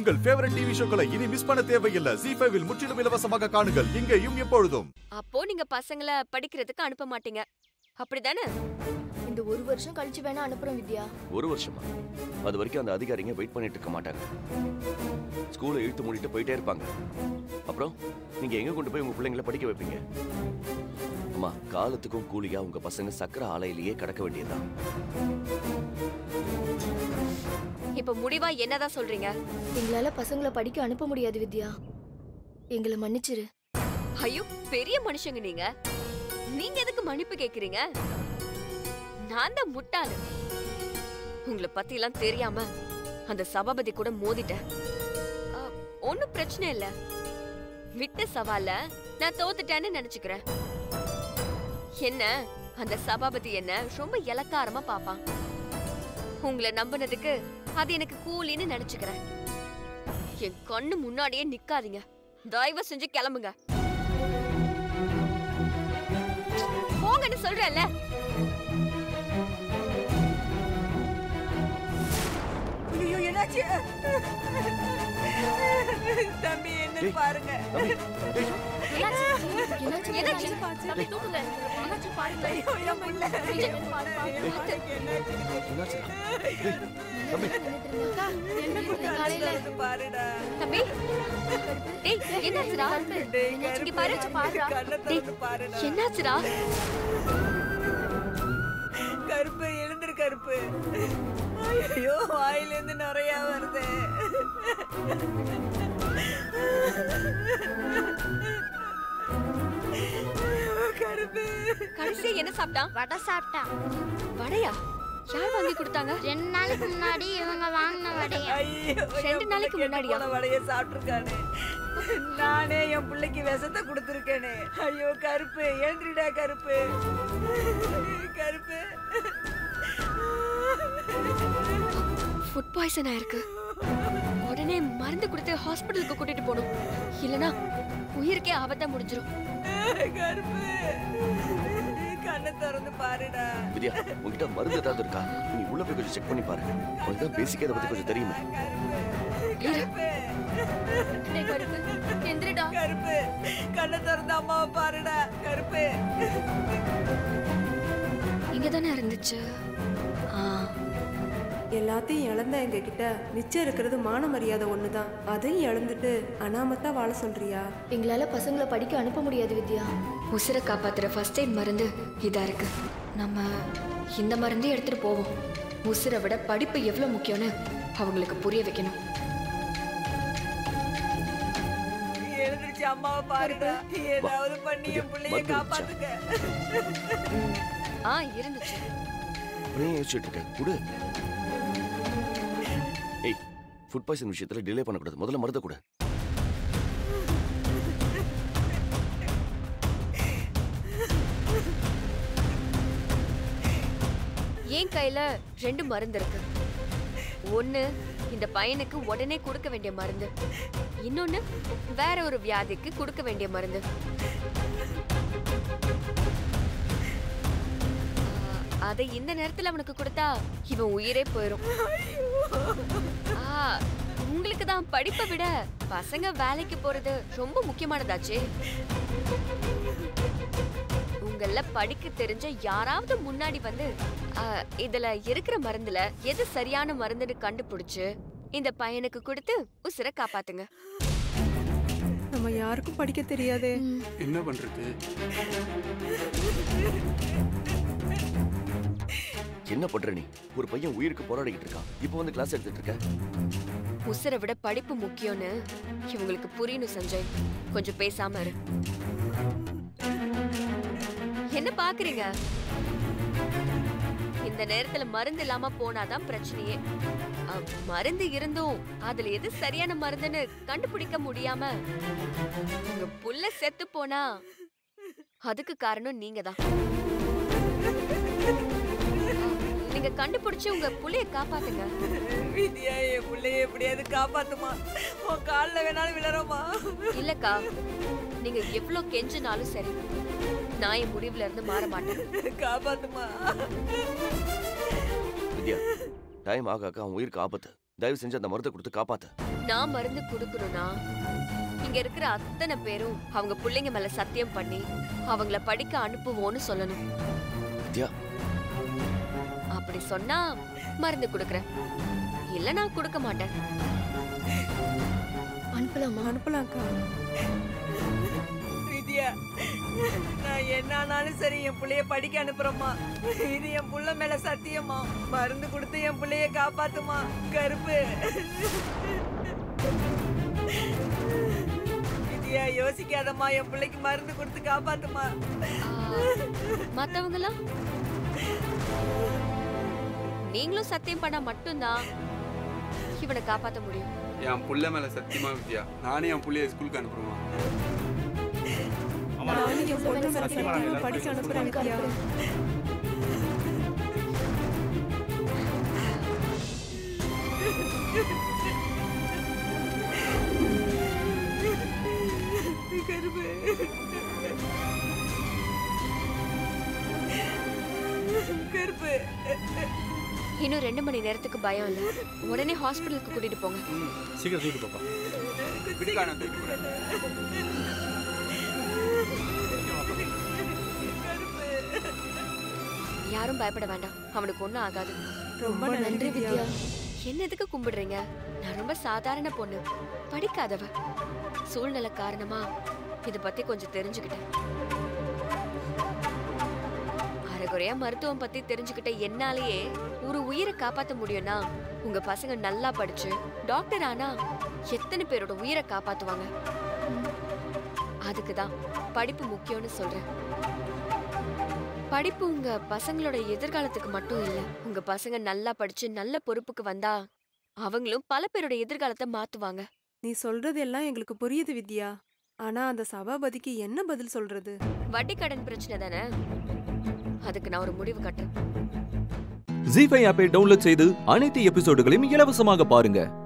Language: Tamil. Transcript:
உங்கள் ஃபேவரட் டிவி ஷோக்களை இனி மிஸ் பண்ண தேவையில்லை ஜி ஃபைவில் முற்றிலும் இலவசமாக காணுங்கள் இங்கேயும் எப்பொழுதும் அப்போ நீங்க பசங்கள படிக்கிறதுக்கு அனுப்ப மாட்டீங்க அப்படிதானே இந்த ஒரு வருஷம் கழிச்சு வேணா அனுப்புறோம் வித்யா ஒரு வருஷமா அது வரைக்கும் அந்த அதிகாரிங்க வெயிட் பண்ணிட்டு இருக்க மாட்டாங்க ஸ்கூலை இழுத்து மூடிட்டு போயிட்டே இருப்பாங்க அப்புறம் நீங்க எங்க கொண்டு போய் உங்க பிள்ளைங்களை படிக்க வைப்பீங்க அம்மா காலத்துக்கும் கூலியா உங்க பசங்க சக்கர ஆலையிலேயே கடக்க வேண்டியதுதான் இப்ப முடிவா என்னதான் சொல்றீங்க எங்களால பசங்களை படிக்க அனுப்ப முடியாது வித்யா எங்களை மன்னிச்சிரு ஐயோ பெரிய மனுஷங்க நீங்க நீங்க எதுக்கு மன்னிப்பு கேக்குறீங்க நான் தான் முட்டாளு உங்களை பத்தி எல்லாம் தெரியாம அந்த சபாபதி கூட மோதிட்டேன் அ, ஒண்ணும் பிரச்சனை இல்ல விட்ட சவால நான் தோத்துட்டேன்னு நினைச்சுக்கிறேன் என்ன அந்த சபாபதி என்ன ரொம்ப இலக்காரமா பாப்பான் உங்களை நம்பினதுக்கு அது எனக்கு கூலின்னு நினைச்சுக்கிறேன் என் கண்ணு முன்னாடியே நிக்காதீங்க தயவு செஞ்சு கிளம்புங்க போங்கன்னு சொல்றேன்ல ஐயோ என்னாச்சு தம்பி என்ன டேய், பாருங்க தம்பி, டேய், என்னாச்சு என்னாச்சு? தம்பி, தூக்குங்க. என்னாச்சு பாருங்க. ஐயோ என் புள்ள. என் புள்ள. என் புள்ளைக்கு என்னாச்சு? என்னாச்சுடா? டேய், தம்பி அக்கா, என்ன கொடுத்த காலையில வந்து பாருடா தம்பி டேய் என்னாச்சுடா டேய், இங்க பாரு கருப்பு, கண்ணை திறந்து பாருடா. என்னாச்சுடா கருப்பு எழுந்திரு கருப்பு ஐயோ வாயில இருந்து நிறைய வருது கருப்பு கடைசியா என்ன சாப்பிட்டான் வடை சாப்பிட்டான் வடையா யார் வாங்கி கொடுத்தாங்க ரெண்டு நாளைக்கு முன்னாடி இவங்க வாங்கின வடையா ஐயோ ரெண்டு என் நாளைக்கு புள்ள முன்னாடியா? கெட்டு போன வடைய சாப்பிட்டுருக்கானே நானே என் பிள்ளைக்கு விஷத்தை கொடுத்துருக்கேனே ஐயோ கருப்பு எழுந்திரிடா கருப்பு கருப்பு ஃபுட் பாய்சன் ஆயிருக்கு உடனே மருந்து கொடுத்து ஹாஸ்பிட்டலுக்கு கூட்டிட்டு போகணும் இல்லனா உயிருக்கே ஆபத்தா முடிஞ்சிரும் கருப்பு கண்ணை திறந்து பாருடா வித்யா உங்ககிட்ட மருந்து ஏதாவது இருக்கா நீ உள்ள போய் கொஞ்சம் செக் பண்ணி பாரு உனக்கு தான் பேசிக்கே அதை பத்தி கொஞ்சம் தெரியுமே கருப்பு டேய், கருப்பு, எந்திரிடா. கருப்பு கண்ணை திறந்து அம்மாவை பாருடா கருப்பு இங்க தானே இருந்துச்சு ஆ எல்லாத்தையும் இழந்த எங்ககிட்ட மிச்சம் இருக்கிறது மான மரியாதை ஒன்று தான் அதையும் இழந்துட்டு அனாமத்தா வாழ சொல்றியா எங்களால பசங்களை படிக்க அனுப்ப முடியாது வித்யா உசிரை காப்பாத்துற ஃபர்ஸ்ட் எய்ட் மருந்து இதா இருக்கு நம்ம இந்த மருந்தே எடுத்துட்டு போவோம் உசிரை விட படிப்பு எவ்வளவு முக்கியம்னு அவங்களுக்கு புரிய வைக்கணும் எழுந்திருச்சு அம்மாவை பாருடா ஏதாவது பண்ணி என் பிள்ளைய மருந்து காப்பாத்துங்க ஆ இருந்துச்சு அப்படியே யோசிச்சுட்டு இருக்கேன் குடு ஏய் ஃபுட் பாய்சன் விஷயத்துல டிலே பண்ணக்கூடாது முதல்ல மருந்த கொடு என் கையில ரெண்டு மருந்து இருக்கு ஒண்ணு இந்த பையனுக்கு உடனே கொடுக்க வேண்டிய மருந்து இன்னொன்னு வேற ஒரு வியாதிக்கு கொடுக்க வேண்டிய மருந்து ஆ, அதை இந்த நேரத்துல அவனுக்கு கொடுத்தா இவன் உயிரே போயிரும் ஆ, உங்களுக்கு தான் படிப்பை விட பசங்க வேலைக்கு போறது ரொம்ப முக்கியமானதாச்சே உங்கள படிக்க தெரிஞ்ச யாராவது முன்னாடி வந்து ஆ, இதுல இருக்கிற மருந்துல எது சரியான மருந்துன்னு கண்டுபிடிச்சு இந்த பையனுக்கு கொடுத்து உசுரை காப்பாத்துங்க நம்ம யாருக்கும் படிக்க தெரியாதே என்ன பண்றது என்ன பண்ற நீ ஒரு பையன் உயிருக்கு போராடிக்கிட்டு இருக்கான் இப்போ வந்து கிளாஸ் எடுத்துட்டு இருக்க உசுரை விட படிப்பு முக்கியம்னு இவங்களுக்கு புரியணும் சஞ்சய் கொஞ்சம் பேசாம இரு என்ன பாக்குறீங்க இந்த நேரத்துல மருந்து இல்லாம போனாதான் பிரச்சனையே அ, மருந்து இருந்தும் அதுல எது சரியான மருந்துன்னு கண்டுபிடிக்க முடியாம உங்க புள்ள செத்து போனா அதுக்கு காரணம் நீங்க தான் நீங்க கண்டுபிடிச்சு உங்க புள்ளைய காப்பாத்துங்க வித்யா என் பிள்ளைய எப்படியாவது காப்பாத்துமா உன் காலில் வேணாலும் விழறோமா இல்லக்கா நீங்க எவ்வளவு கெஞ்சினாலும் சரி நான் என் முடிவுல இருந்து மாற மாட்டேன் காப்பாத்துமா வித்யா டைம் ஆக ஆக அவன் உயிருக்கு ஆபத்து தயவு செஞ்சு அந்த மருந்தை கொடுத்து காப்பாத்து நான் மருந்து கொடுக்கணும்னா இங்க இருக்கிற அத்தனை பேரும் அவங்க பிள்ளைங்க மேல சத்தியம் பண்ணி அவங்கள படிக்க அனுப்புவோன்னு சொல்லணும் வித்யா அப்படி சொன்னா மருந்து கொடுக்கறேன் இல்ல நான் கொடுக்க மாட்டேன் அனுப்பலாமா அனுப்பலாம்க்கா வித்யா நான் என்ன ஆனாலும் சரி என் புள்ளைய படிக்க அனுப்புறேம்மா இது என் புள்ள மேல சத்தியமா மருந்து கொடுத்து என் புள்ளைய காப்பாத்துமா கருப்பு வித்யா யோசிக்காதம்மா என் பிள்ளைக்கு மருந்து கொடுத்து காப்பாத்துமா மத்தவங்கலாம் நீங்களும் சத்தியம் பண்ணா மட்டும்தான் இவனை காப்பாத்த முடியும் என் புள்ள மேல சத்தியமா வித்யா நானே என் புள்ளைய ஸ்கூலுக்கு அனுப்புறேன் நானும் என் பொண்ணு மேல சத்தியமா படிக்க அனுப்புறேன் வித்யா கருப்பு கருப்பு இன்னும் ரெண்டு மணி நேரத்துக்கு பயம் இல்ல உடனே ஹாஸ்பிட்டலுக்கு கூட்டிட்டு போங்க சீக்கிரம் தூக்கிட்டு போப்பா விடுக்கா நான் தூக்கி போறேன் யாரும் பயப்பட வேண்டாம் அவனுக்கு ஒண்ணும் ஆகாது ரொம்ப நன்றி வித்யா என்ன எதுக்கு கும்பிடுறீங்க நான் ரொம்ப சாதாரண பொண்ணு படிக்காதவ சூழ்நிலை காரணமா இத பத்தி கொஞ்சம் தெரிஞ்சுக்கிட்டேன் அரைகுறையா மருத்துவம் பத்தி தெரிஞ்சுக்கிட்ட என்னாலேயே ஒரு உயிரை காப்பாத்த முடியும்னா உங்க பசங்க நல்லா படிச்சு டாக்டர் ஆனா எத்தனை பேரோட உயிரை காப்பாத்துவாங்க அதுக்கு தான் படிப்பு முக்கியம்னு சொல்றேன் படிப்பு உங்க பசங்களோட எதிர்காலத்துக்கு மட்டும் இல்ல உங்க பசங்க நல்லா படிச்சு நல்ல பொறுப்புக்கு வந்தா அவங்களும் பல பேரோட எதிர்காலத்தை மாத்துவாங்க நீ சொல்றது எல்லாம் எங்களுக்கு புரியுது வித்யா ஆனா அந்த சபாபதிக்கு என்ன பதில் சொல்றது வட்டி கடன் பிரச்சனை தானே அதுக்கு நான் ஒரு முடிவு கட்டுறேன் ஜி ஃபைவ் ஆப்பை டவுன்லோட் செய்து அனைத்து எபிசோடுகளையும் இலவசமாக பாருங்க